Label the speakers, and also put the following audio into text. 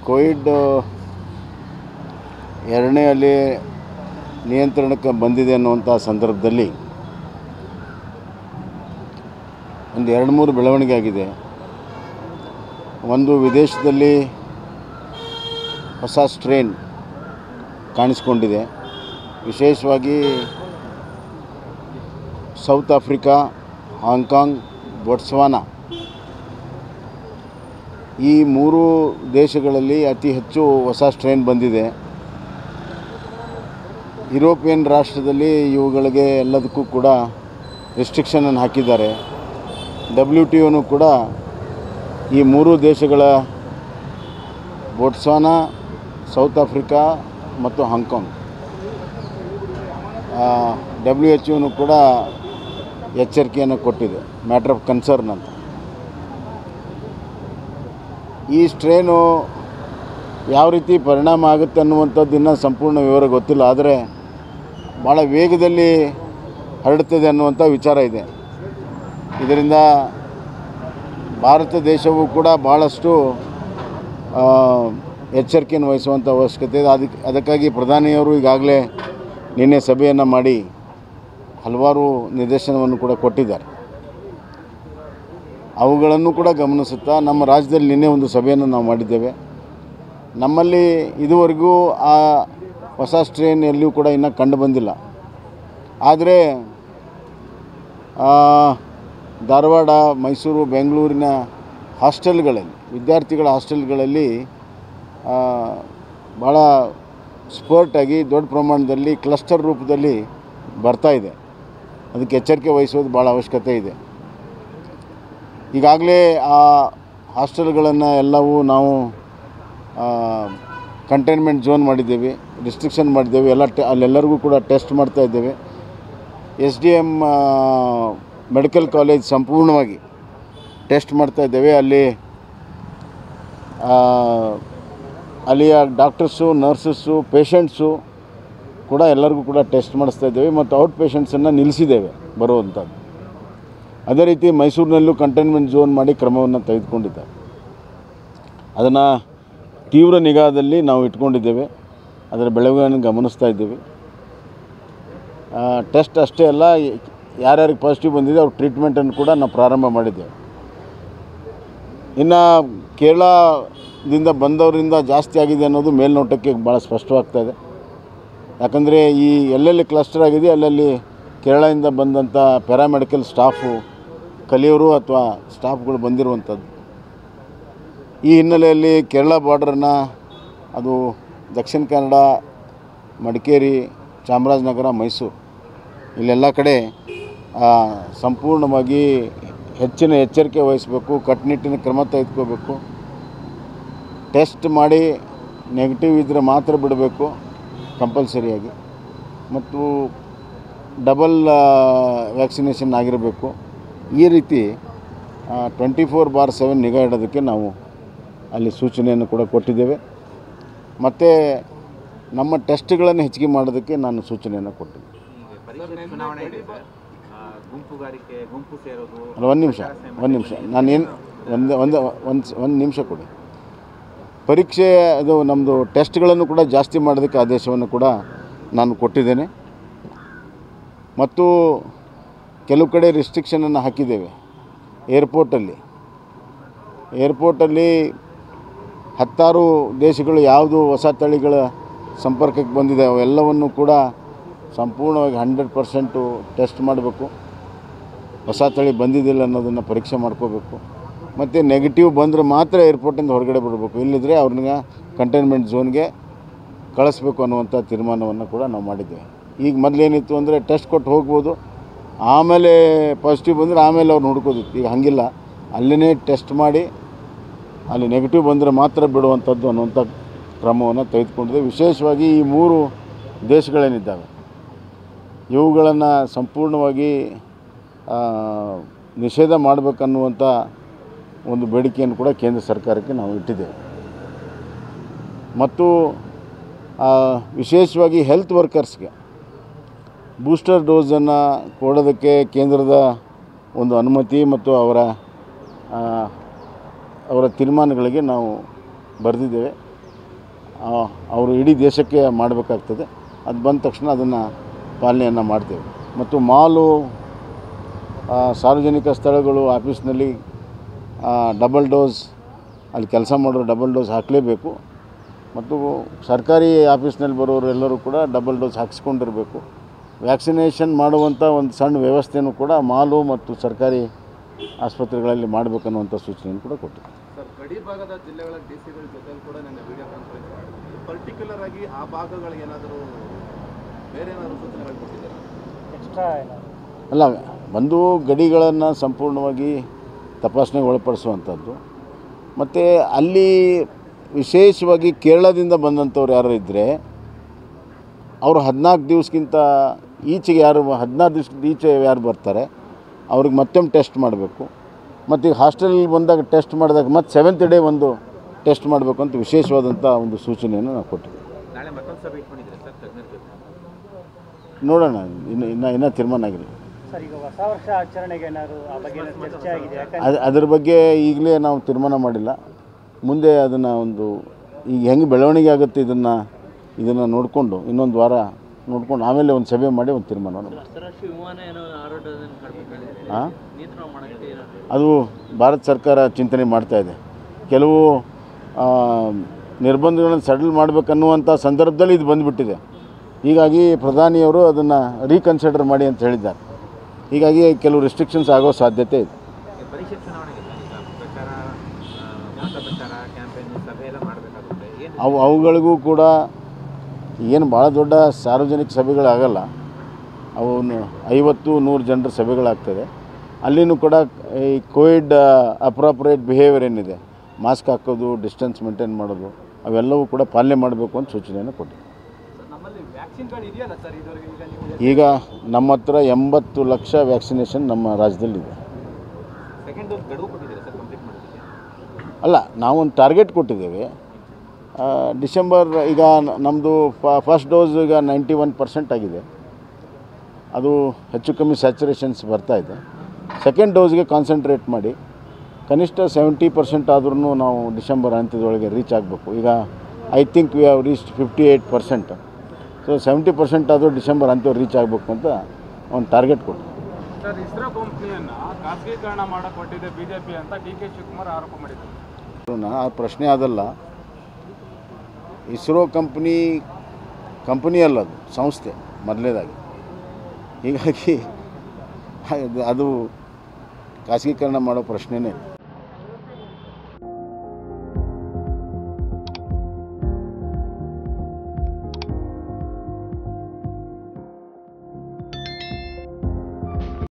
Speaker 1: Covid ಎರಡನೇ ಅಲೆ ನಿಯಂತ್ರಣಕ್ಕೆ ಬಂದಿದೆ ಅನ್ನುವಂಥ ಸಂದರ್ಭದಲ್ಲಿ ಒಂದು ಎರಡು ಮೂರು ಬೆಳವಣಿಗೆ ಆಗಿದೆ ಒಂದು ವಿದೇಶದಲ್ಲಿ ಹೊಸ ಸ್ಟ್ರೇನ್ ಕಾಣಿಸ್ಕೊಂಡಿದೆ ವಿಶೇಷವಾಗಿ ಸೌತ್ ಆಫ್ರಿಕಾ ಹಾಂಗ್ಕಾಂಗ್ ಬೊಟ್ಸ್ವಾನಾ ಈ ಮೂರು ದೇಶಗಳಲ್ಲಿ ಅತಿ ಹೆಚ್ಚು ಹೊಸ ಸ್ಟ್ರೇನ್ ಬಂದಿದೆ ಯುರೋಪಿಯನ್ ರಾಷ್ಟ್ರದಲ್ಲಿ ಇವುಗಳಿಗೆ ಎಲ್ಲದಕ್ಕೂ ಕೂಡ ರೆಸ್ಟ್ರಿಕ್ಷನನ್ನು ಹಾಕಿದ್ದಾರೆ ಡಬ್ಲ್ಯೂ ಟಿ ಒನು ಕೂಡ ಈ ಮೂರು ದೇಶಗಳ ಬೊಟ್ಸ್ವಾನಾ ಸೌತ್ ಆಫ್ರಿಕಾ ಮತ್ತು ಹಾಂಗ್ಕಾಂಗ್ ಡಬ್ಲ್ಯೂ ಎಚ್ ಯುನು ಕೂಡ ಎಚ್ಚರಿಕೆಯನ್ನು ಕೊಟ್ಟಿದೆ ಮ್ಯಾಟ್ರ್ ಆಫ್ ಕನ್ಸರ್ನ್ ಅಂತ ಈ ಸ್ಟ್ರೇನು ಯಾವ ರೀತಿ ಪರಿಣಾಮ ಆಗುತ್ತೆ ಅನ್ನುವಂಥದ್ದು ಇನ್ನೂ ಸಂಪೂರ್ಣ ವಿವರ ಗೊತ್ತಿಲ್ಲ ಆದರೆ ಭಾಳ ವೇಗದಲ್ಲಿ ಹರಡುತ್ತದೆ ಅನ್ನುವಂಥ ವಿಚಾರ ಇದೆ ಇದರಿಂದ ಭಾರತ ದೇಶವು ಕೂಡ ಭಾಳಷ್ಟು ಆ, ಎಚ್ಚರಿಕೆಯನ್ನು ವಹಿಸುವಂಥ ಅವಶ್ಯಕತೆ ಇದೆ ಅದಕ್ಕೆ ಅದಕ್ಕಾಗಿ ಪ್ರಧಾನಿಯವರು ಈಗಾಗಲೇ ನಿನ್ನೆ ಸಭೆಯನ್ನು ಮಾಡಿ ಹಲವಾರು ನಿರ್ದೇಶನವನ್ನು ಕೂಡ ಕೊಟ್ಟಿದ್ದಾರೆ ಅವುಗಳನ್ನು ಕೂಡ ಗಮನಿಸುತ್ತಾ ನಮ್ಮ ರಾಜ್ಯದಲ್ಲಿ ನಿನ್ನೆ ಒಂದು ಸಭೆಯನ್ನು ನಾವು ಮಾಡಿದ್ದೇವೆ ನಮ್ಮಲ್ಲಿ ಇದುವರೆಗೂ ಆ ಹೊಸ ಸ್ಟ್ರೇನ್ ಎಲ್ಲಿಯೂ ಕೂಡ ಇನ್ನೂ ಕಂಡು ಬಂದಿಲ್ಲ ಆದರೆ ಆ, ಧಾರವಾಡ ಮೈಸೂರು ಬೆಂಗಳೂರಿನ ಹಾಸ್ಟೆಲ್ಗಳಲ್ಲಿ ವಿದ್ಯಾರ್ಥಿಗಳ ಹಾಸ್ಟೆಲ್ಗಳಲ್ಲಿ ಆ, ಭಾಳ ಸ್ಪರ್ಟಾಗಿ ದೊಡ್ಡ ಪ್ರಮಾಣದಲ್ಲಿ ಕ್ಲಸ್ಟರ್ ರೂಪದಲ್ಲಿ ಬರ್ತಾ ಇದೆ ಅದಕ್ಕೆ ಎಚ್ಚರಿಕೆ ವಹಿಸೋದು ಭಾಳ ಅವಶ್ಯಕತೆ ಇದೆ ಈಗಾಗಲೇ ಆ ಹಾಸ್ಟೆಲ್ಗಳನ್ನು ಎಲ್ಲವೂ ನಾವು ಕಂಟೈನ್ಮೆಂಟ್ ಝೋನ್ ಮಾಡಿದ್ದೇವೆ ರಿಸ್ಟ್ರಿಕ್ಷನ್ ಮಾಡಿದ್ದೇವೆ ಎಲ್ಲ ಟೆ ಅಲ್ಲೆಲ್ಲರಿಗೂ ಕೂಡ ಟೆಸ್ಟ್ ಮಾಡ್ತಾ ಇದ್ದೇವೆ S D M medical college ಸಂಪೂರ್ಣವಾಗಿ ಟೆಸ್ಟ್ ಮಾಡ್ತಾ ಇದ್ದೇವೆ ಅಲ್ಲಿ ಆ, ಅಲ್ಲಿಯ ಡಾಕ್ಟರ್ಸು ನರ್ಸಸ್ಸು ಪೇಷಂಟ್ಸು ಕೂಡ ಎಲ್ಲರಿಗೂ ಕೂಡ ಟೆಸ್ಟ್ ಮಾಡಿಸ್ತಾ ಇದ್ದೇವೆ ಮತ್ತು ಔಟ್ ಪೇಷಂಟ್ಸನ್ನು ನಿಲ್ಲಿಸಿದ್ದೇವೆ ಬರುವಂಥದ್ದು ಅದೇ ರೀತಿ ಮೈಸೂರಿನಲ್ಲೂ ಕಂಟೈನ್ಮೆಂಟ್ ಝೋನ್ ಮಾಡಿ ಕ್ರಮವನ್ನು ತೆಗೆದುಕೊಂಡಿದ್ದಾರೆ ಅದನ್ನು ತೀವ್ರ ನಿಗಾದಲ್ಲಿ ನಾವು ಇಟ್ಕೊಂಡಿದ್ದೇವೆ ಅದರ ಬೆಳವಣಿಗೆಯನ್ನು ಗಮನಿಸ್ತಾ ಇದ್ದೀವಿ ಟೆಸ್ಟ್ ಅಷ್ಟೇ ಅಲ್ಲ ಯಾರ್ಯಾರಿಗೆ ಪಾಸಿಟಿವ್ ಬಂದಿದೆ ಅವ್ರ ಟ್ರೀಟ್ಮೆಂಟನ್ನು ಕೂಡ ನಾವು ಪ್ರಾರಂಭ ಮಾಡಿದ್ದೇವೆ ಇನ್ನು ಕೇರಳದಿಂದ ಬಂದವರಿಂದ ಜಾಸ್ತಿ ಆಗಿದೆ ಅನ್ನೋದು ಮೇಲ್ನೋಟಕ್ಕೆ ಭಾಳ ಸ್ಪಷ್ಟವಾಗ್ತಾ ಇದೆ ಯಾಕಂದರೆ ಈ ಎಲ್ಲೆಲ್ಲಿ ಕ್ಲಸ್ಟರ್ ಆಗಿದೆ ಅಲ್ಲಲ್ಲಿ ಕೇರಳದಿಂದ ಬಂದಂಥ ಪ್ಯಾರಾಮೆಡಿಕಲ್ ಸ್ಟಾಫು ಕಲಿಯೋರು ಅಥವಾ ಸ್ಟಾಫ್ಗಳು ಬಂದಿರುವಂಥದ್ದು ಈ ಹಿನ್ನೆಲೆಯಲ್ಲಿ ಕೇರಳ ಬಾರ್ಡ್ರನ್ನು ಅದು ದಕ್ಷಿಣ ಕನ್ನಡ ಮಡಿಕೇರಿ ಚಾಮರಾಜನಗರ ಮೈಸೂರು ಇಲ್ಲೆಲ್ಲ ಕಡೆ ಆ, ಸಂಪೂರ್ಣವಾಗಿ ಹೆಚ್ಚಿನ ಎಚ್ಚರಿಕೆ ವಹಿಸಬೇಕು ಕಟ್ಟುನಿಟ್ಟಿನ ಕ್ರಮ ತೆಗೆದುಕೋಬೇಕು ಟೆಸ್ಟ್ ಮಾಡಿ ನೆಗೆಟಿವ್ ಇದ್ದರೆ ಮಾತ್ರ ಬಿಡಬೇಕು ಕಂಪಲ್ಸರಿಯಾಗಿ ಮತ್ತು ಡಬಲ್ ವ್ಯಾಕ್ಸಿನೇಷನ್ ಆಗಿರಬೇಕು ಈ ರೀತಿ ಟ್ವೆಂಟಿ ಫೋರ್ ಬಾರ್ ಸೆವೆನ್ ನಿಗಾ ಇಡೋದಕ್ಕೆ ನಾವು ಅಲ್ಲಿ ಸೂಚನೆಯನ್ನು ಕೂಡ ಕೊಟ್ಟಿದ್ದೇವೆ ಮತ್ತು ನಮ್ಮ ಟೆಸ್ಟ್ಗಳನ್ನು ಹೆಚ್ಚಿಗೆ ಮಾಡೋದಕ್ಕೆ ನಾನು ಸೂಚನೆಯನ್ನು ಕೊಟ್ಟಿದ್ದೆ
Speaker 2: ಈಗ ಪರೀಕ್ಷೆ ಚುನಾವಣೆ ಇದೆ ಸರ್ ಆ, ಗುಂಪುಗಾರಿಕೆ ಗುಂಪು ಸೇರೋದು
Speaker 1: ಅಲ್ಲ ಒಂದು ನಿಮಿಷ ಒಂದು ನಿಮಿಷ ನಾನೇನು ಒಂದು ಒಂದು ಒಂದು ಒಂದು ನಿಮಿಷ ಕೊಡಿ ಪರೀಕ್ಷೆ ಅದು ನಮ್ಮದು ಟೆಸ್ಟ್ಗಳನ್ನು ಕೂಡ ಜಾಸ್ತಿ ಮಾಡೋದಕ್ಕೆ ಆದೇಶವನ್ನು ಕೂಡ ನಾನು ಕೊಟ್ಟಿದ್ದೇನೆ ಮತ್ತು ಕೆಲವು ಕಡೆ ರಿಸ್ಟ್ರಿಕ್ಷನನ್ನು ಹಾಕಿದ್ದೇವೆ ಏರ್ಪೋರ್ಟಲ್ಲಿ ಏರ್ಪೋರ್ಟಲ್ಲಿ ಹತ್ತಾರು ದೇಶಗಳು ಯಾವುದು ಹೊಸ ತಳಿಗಳ ಸಂಪರ್ಕಕ್ಕೆ ಬಂದಿದೆ ಅವೆಲ್ಲವನ್ನು ಕೂಡ ಸಂಪೂರ್ಣವಾಗಿ ಹಂಡ್ರೆಡ್ ಪರ್ಸೆಂಟು ಟೆಸ್ಟ್ ಮಾಡಬೇಕು ಹೊಸ ತಳಿ ಬಂದಿದ್ದಿಲ್ಲ ಅನ್ನೋದನ್ನು ಪರೀಕ್ಷೆ ಮಾಡ್ಕೋಬೇಕು ಮತ್ತು ನೆಗೆಟಿವ್ ಬಂದರೆ ಮಾತ್ರ ಏರ್ಪೋರ್ಟಿಂದ ಹೊರಗಡೆ ಬಿಡಬೇಕು ಇಲ್ಲಿದ್ದರೆ ಅವ್ರನ್ನ ಕಂಟೈನ್ಮೆಂಟ್ ಝೋನ್ಗೆ ಕಳಿಸ್ಬೇಕು ಅನ್ನುವಂಥ ತೀರ್ಮಾನವನ್ನು ಕೂಡ ನಾವು ಮಾಡಿದ್ದೇವೆ ಈಗ ಮೊದಲೇನಿತ್ತು ಅಂದರೆ ಟೆಸ್ಟ್ ಕೊಟ್ಟು ಹೋಗ್ಬೋದು ಆಮೇಲೆ ಪಾಸಿಟಿವ್ ಬಂದರೆ ಆಮೇಲೆ ಅವ್ರನ್ನ ಹುಡ್ಕೋದಿತ್ತು ಈಗ ಹಾಗಿಲ್ಲ ಅಲ್ಲೇ ಟೆಸ್ಟ್ ಮಾಡಿ ಅಲ್ಲಿ ನೆಗೆಟಿವ್ ಬಂದರೆ ಮಾತ್ರ ಬಿಡುವಂಥದ್ದು ಅನ್ನುವಂಥ ಕ್ರಮವನ್ನು ತೆಗೆದುಕೊಂಡಿದೆ ವಿಶೇಷವಾಗಿ ಈ ಮೂರು ದೇಶಗಳೇನಿದ್ದಾವೆ ಇವುಗಳನ್ನು ಸಂಪೂರ್ಣವಾಗಿ ಆ, ನಿಷೇಧ ಮಾಡಬೇಕನ್ನುವಂಥ ಒಂದು ಬೇಡಿಕೆಯನ್ನು ಕೂಡ ಕೇಂದ್ರ ಸರ್ಕಾರಕ್ಕೆ ನಾವು ಇಟ್ಟಿದ್ದೇವೆ ಮತ್ತು ಆ, ವಿಶೇಷವಾಗಿ ಹೆಲ್ತ್ ವರ್ಕರ್ಸ್ಗೆ ಬೂಸ್ಟರ್ ಡೋಸನ್ನು ಕೊಡೋದಕ್ಕೆ ಕೇಂದ್ರದ ಒಂದು ಅನುಮತಿ ಮತ್ತು ಅವರ ಆ, ಅವರ ತೀರ್ಮಾನಗಳಿಗೆ ನಾವು ಬರೆದಿದ್ದೇವೆ ಅವರು ಇಡೀ ದೇಶಕ್ಕೆ ಮಾಡಬೇಕಾಗ್ತದೆ ಅದು ಬಂದ ತಕ್ಷಣ ಅದನ್ನು ಪಾಲನೆಯನ್ನು ಮಾಡ್ತೇವೆ ಮತ್ತು ಮಾಲು ಆ, ಸಾರ್ವಜನಿಕ ಸ್ಥಳಗಳು ಆಫೀಸ್ನಲ್ಲಿ ಡಬಲ್ ಡೋಸ್ ಅಲ್ಲಿ ಕೆಲಸ ಮಾಡೋರು ಡಬಲ್ ಡೋಸ್ ಹಾಕಲೇಬೇಕು ಮತ್ತು ಸರ್ಕಾರಿ ಆಫೀಸ್ನಲ್ಲಿ ಬರೋರು ಎಲ್ಲರೂ ಕೂಡ ಡಬಲ್ ಡೋಸ್ ಹಾಕ್ಸ್ಕೊಂಡಿರಬೇಕು ವ್ಯಾಕ್ಸಿನೇಷನ್ ಮಾಡುವಂಥ ಒಂದು ಸಣ್ಣ ವ್ಯವಸ್ಥೆಯೂ ಕೂಡ ಮಾಲು ಮತ್ತು ಸರ್ಕಾರಿ ಆಸ್ಪತ್ರೆಗಳಲ್ಲಿ ಮಾಡಬೇಕನ್ನುವಂಥ ಸೂಚನೆಯನ್ನು ಕೂಡ ಕೊಟ್ಟಿದೆ
Speaker 3: ಸರ್ ಗಡಿ ಭಾಗದ ಜಿಲ್ಲೆಗಳ ಡಿ ಸಿಗಳ ಜೊತೆ ಕೂಡ ನನ್ನ ವಿಡಿಯೋ ಕಾನ್ಫರೆನ್ಸ್ ಮಾಡಿದ್ವಿ ಪರ್ಟಿಕ್ಯುಲರ್ ಆಗಿ ಆ ಭಾಗಗಳಿಗೆ ಏನಾದರೂ ಬೇರೆ ಏನಾದರೂ ಸೂಚನೆಗಳು ಕೊಟ್ಟಿದ್ದಾರೆ
Speaker 4: ಎಕ್ಸ್ಟ್ರಾ ಏನಾದ್ರು
Speaker 1: ಅಲ್ಲ ಒಂದು ಗಡಿಗಳನ್ನು ಸಂಪೂರ್ಣವಾಗಿ ತಪಾಸಣೆಗೆ ಒಳಪಡಿಸುವಂಥದ್ದು ಮತ್ತು ಅಲ್ಲಿ ವಿಶೇಷವಾಗಿ ಕೇರಳದಿಂದ ಬಂದಂಥವ್ರು ಯಾರು ಇದ್ದರೆ ಅವರು ಹದಿನಾಲ್ಕು ದಿವಸಕ್ಕಿಂತ ಈಚೆಗೆ ಯಾರು ಹದಿನಾರು ದಿವ್ಸದ ಈಚೆ ಯಾರು ಬರ್ತಾರೆ ಅವ್ರಿಗೆ ಮತ್ತೊಮ್ಮೆ ಟೆಸ್ಟ್ ಮಾಡಬೇಕು ಮತ್ತು ಈಗ ಹಾಸ್ಟೆಲಲ್ಲಿ ಬಂದಾಗ ಟೆಸ್ಟ್ ಮಾಡಿದಾಗ ಮತ್ತೆ ಸೆವೆಂತ್ ಡೇ ಒಂದು ಟೆಸ್ಟ್ ಮಾಡಬೇಕು ಅಂತ ವಿಶೇಷವಾದಂಥ ಒಂದು ಸೂಚನೆಯನ್ನು ನಾವು ಕೊಟ್ಟಿದ್ದೀವಿ
Speaker 2: ನಾಳೆ ಮತ್ತೊಂದು ಸಭೆ ಇಟ್ಕೊಂಡಿದ್ದೀರಾ ಸರ್ ತಜ್ಞರ ಜೊತೆ
Speaker 1: ನೋಡೋಣ ಇನ್ನು ಇನ್ನೂ ಇನ್ನೂ ತೀರ್ಮಾನ ಆಗಿಲ್ಲ
Speaker 4: ಸರ್ ಈಗ ಹೊಸ ವರ್ಷ ಆಚರಣೆಗೆ ಏನಾದ್ರು ಆ ಬಗ್ಗೆ ಏನಾದ್ರು ಚರ್ಚೆ ಆಗಿದೆ ಯಾಕಂದ್ರೆ
Speaker 1: ಅದು ಅದ್ರ ಬಗ್ಗೆ ಈಗಲೇ ನಾವು ತೀರ್ಮಾನ ಮಾಡಿಲ್ಲ ಮುಂದೆ ಅದನ್ನು ಒಂದು ಈಗ ಹೆಂಗೆ ಬೆಳವಣಿಗೆ ಆಗುತ್ತೆ ಇದನ್ನು ಇದನ್ನು ನೋಡಿಕೊಂಡು ಇನ್ನೊಂದು ವಾರ ನೋಡ್ಕೊಂಡು ಆಮೇಲೆ ಒಂದು ಸಭೆ ಮಾಡಿ ಒಂದು ತೀರ್ಮಾನವನ್ನು ಮಾಡ್ತೀವಿ
Speaker 4: ಅಂತಾರಾಷ್ಟ್ರೀಯ ವಿಮಾನ ಏನೋ ಹಾರಾಟೋದನ್ನು ಕಡಿಮೆ ಮಾಡಿದೆ
Speaker 1: ಹಾಂ
Speaker 4: ನಿಯಂತ್ರಣ ಮಾಡೋಕ್ಕೆ ಏನಾದ್ರು
Speaker 1: ಅದು ಭಾರತ ಸರ್ಕಾರ ಚಿಂತನೆ ಮಾಡ್ತಾ ಇದೆ ಕೆಲವು ಆ, ನಿರ್ಬಂಧಗಳನ್ನು ಸಡಲ್ ಮಾಡಬೇಕನ್ನುವಂಥ ಸಂದರ್ಭದಲ್ಲಿ ಇದು ಬಂದುಬಿಟ್ಟಿದೆ ಹೀಗಾಗಿ ಪ್ರಧಾನಿಯವರು ಅದನ್ನು ರೀಕನ್ಸಿಡರ್ ಮಾಡಿ ಅಂತ ಹೇಳಿದ್ದಾರೆ ಹೀಗಾಗಿ ಕೆಲವು ರೆಸ್ಟ್ರಿಕ್ಷನ್ಸ್ ಆಗೋ ಸಾಧ್ಯತೆ ಇದೆ
Speaker 2: ಈ ಪರೀಕ್ಷೆ ಚುನಾವಣೆಗೆ ಸರ್ ಈಗ ಪ್ರಚಾರ ಆ, ಮತ ಪ್ರಚಾರ ಕ್ಯಾಂಪೇನ್ ಸಭೆ ಎಲ್ಲ ಮಾಡಬೇಕಾಗುತ್ತೆ ಏನು
Speaker 1: ಅವು ಅವುಗಳಿಗೂ ಕೂಡ ಏನು ಭಾಳ ದೊಡ್ಡ ಸಾರ್ವಜನಿಕ ಸಭೆಗಳಾಗಲ್ಲ ಅವು ನು- ಐವತ್ತು ನೂರು ಜನರ ಸಭೆಗಳಾಗ್ತದೆ ಅಲ್ಲಿನೂ ಕೂಡ ಈ ಕೋವಿಡ್ ಅಪ್ರಾಪ್ರಿಯೇಟ್ ಬಿಹೇವಿಯರ್ ಏನಿದೆ ಮಾಸ್ಕ್ ಹಾಕೋದು ಡಿಸ್ಟೆನ್ಸ್ ಮೇಂಟೈನ್ ಮಾಡೋದು ಅವೆಲ್ಲವೂ ಕೂಡ ಪಾಲನೆ ಮಾಡಬೇಕು ಅಂತ ಸೂಚನೆಯನ್ನು ಕೊಟ್ಟಿದೆ
Speaker 3: ನಮ್ಮಲ್ಲಿ ವ್ಯಾಕ್ಸಿನ್ಗಳು ಇದೆಯಲ್ಲ ಸರ್ ಇದುವರೆಗೆ ಈಗ ನೀವು
Speaker 1: ಈಗ ನಮ್ಮ ಹತ್ರ ಎಂಬತ್ತು ಲಕ್ಷ ವ್ಯಾಕ್ಸಿನೇಷನ್ ನಮ್ಮ ರಾಜ್ಯದಲ್ಲಿದೆ
Speaker 2: ಸೆಕೆಂಡ್ ಡೋಸ್ ಗಡುವು ಕೊಟ್ಟಿದ್ದೀರಾ ಸರ್ ಕಂಪ್ಲೀಟ್ ಮಾಡೋದಕ್ಕೆ
Speaker 1: ಅಲ್ಲ ನಾವೊಂದು ಟಾರ್ಗೆಟ್ ಕೊಟ್ಟಿದ್ದೇವೆ ಆ, ಡಿಸೆಂಬರ್ ಈಗ ನಮ್ಮದು ಫಸ್ಟ್ ಡೋಸ್ ಈಗ ನೈಂಟಿ ಒನ್ ಪರ್ಸೆಂಟ್ ಆಗಿದೆ ಅದು ಹೆಚ್ಚು ಕಮ್ಮಿ ಸ್ಯಾಚುರೇಷನ್ಸ್ ಬರ್ತಾ ಇದೆ ಸೆಕೆಂಡ್ ಡೋಸ್ಗೆ ಕಾನ್ಸಂಟ್ರೇಟ್ ಮಾಡಿ ಕನಿಷ್ಠ ಸೆವೆಂಟಿ ಪರ್ಸೆಂಟ್ ಆದ್ರೂ ನಾವು ಡಿಸೆಂಬರ್ ಅಂತ್ಯದೊಳಗೆ ರೀಚ್ ಆಗಬೇಕು ಈಗ I think we have reach fifty eight percent so seventy percent ಆದರೂ ಡಿಸೆಂಬರ್ ಅಂತ್ಯ ರೀಚ್ ಆಗಬೇಕು ಅಂತ ಒಂದು ಟಾರ್ಗೆಟ್ ಕೊಟ್ಟು
Speaker 3: ಸರ್ ಇಸ್ರೋ ಕಂಪ್ನಿಯನ್ನು ಖಾಸಗೀಕರಣ ಮಾಡಕ್ಕೆ ಹೊಟ್ಟಿದೆ ಬಿಜೆಪಿ ಅಂತ ಡಿ ಕೆ ಶಿವಕುಮಾರ್ ಆರೋಪ ಮಾಡಿದ್ದಾರೆ
Speaker 1: ಆ ಪ್ರಶ್ನೆ ಅದಲ್ಲ ಇಸ್ರೋ ಕಂಪ್ನಿ ಕಂಪನಿ ಅಲ್ಲ ಅದು ಸಂಸ್ಥೆ ಮೊದಲನೇದಾಗಿ ಹೀಗಾಗಿ ಅದು- ಅದು ಖಾಸಗೀಕರಣ ಮಾಡೋ ಪ್ರಶ್ನೆನೇ ಇಲ್ಲ